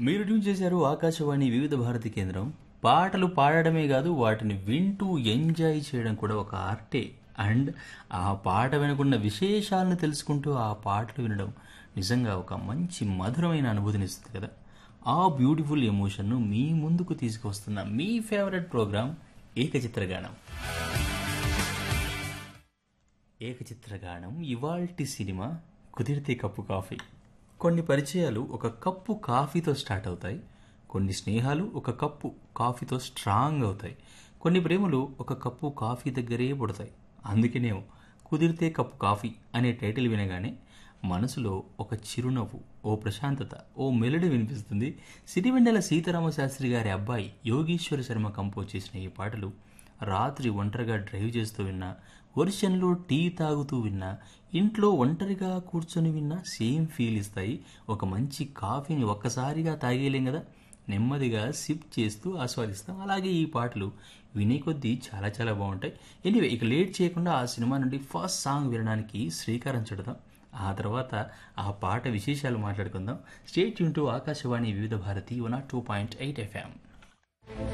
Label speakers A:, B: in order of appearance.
A: మీరు ట్యూన్ చేశారు ఆకాశవాణి వివిధ భారతి కేంద్రం పాటలు పాడడమే కాదు వాటిని వింటూ ఎంజాయ్ చేయడం కూడా ఒక ఆర్టే అండ్ ఆ పాట వెనుకున్న విశేషాలను తెలుసుకుంటూ ఆ పాటలు వినడం నిజంగా ఒక మంచి మధురమైన అనుభూతినిస్తుంది కదా ఆ బ్యూటిఫుల్ ఎమోషన్ను మీ ముందుకు తీసుకువస్తున్న మీ ఫేవరెట్ ప్రోగ్రామ్ ఏకచిత్రగానం ఏకచిత్రగానం ఇవాల్టి సినిమా కుదిరితే కప్పు కాఫీ కొన్ని పరిచయాలు ఒక కప్పు కాఫీతో స్టార్ట్ అవుతాయి కొన్ని స్నేహాలు ఒక కప్పు కాఫీతో స్ట్రాంగ్ అవుతాయి కొన్ని ప్రేమలు ఒక కప్పు కాఫీ దగ్గరే పుడతాయి అందుకనేమో కుదిరితే కప్పు కాఫీ అనే టైటిల్ వినగానే మనసులో ఒక చిరునవ్వు ఓ ప్రశాంతత ఓ మెలడి వినిపిస్తుంది సిరివెన్నెల సీతారామ శాస్త్రి గారి అబ్బాయి యోగీశ్వర శర్మ కంపోజ్ చేసిన ఈ పాటలు రాత్రి ఒంటరిగా డ్రైవ్ చేస్తూ విన్నా వర్షంలో టీ తాగుతూ విన్నా ఇంట్లో ఒంటరిగా కూర్చొని విన్నా సేమ్ ఫీల్ ఇస్తాయి ఒక మంచి కాఫీని ఒక్కసారిగా తాగేయలేం కదా నెమ్మదిగా సిప్ చేస్తూ ఆస్వాదిస్తాం అలాగే ఈ పాటలు వినే కొద్దీ చాలా చాలా బాగుంటాయి ఎనివే ఇక లేట్ చేయకుండా ఆ సినిమా నుండి ఫస్ట్ సాంగ్ వినడానికి శ్రీకారం చుడదాం ఆ తర్వాత ఆ పాట విశేషాలు మాట్లాడుకుందాం స్టేట్ యూన్ to Akashvani Vividh Bharati one two point eight FM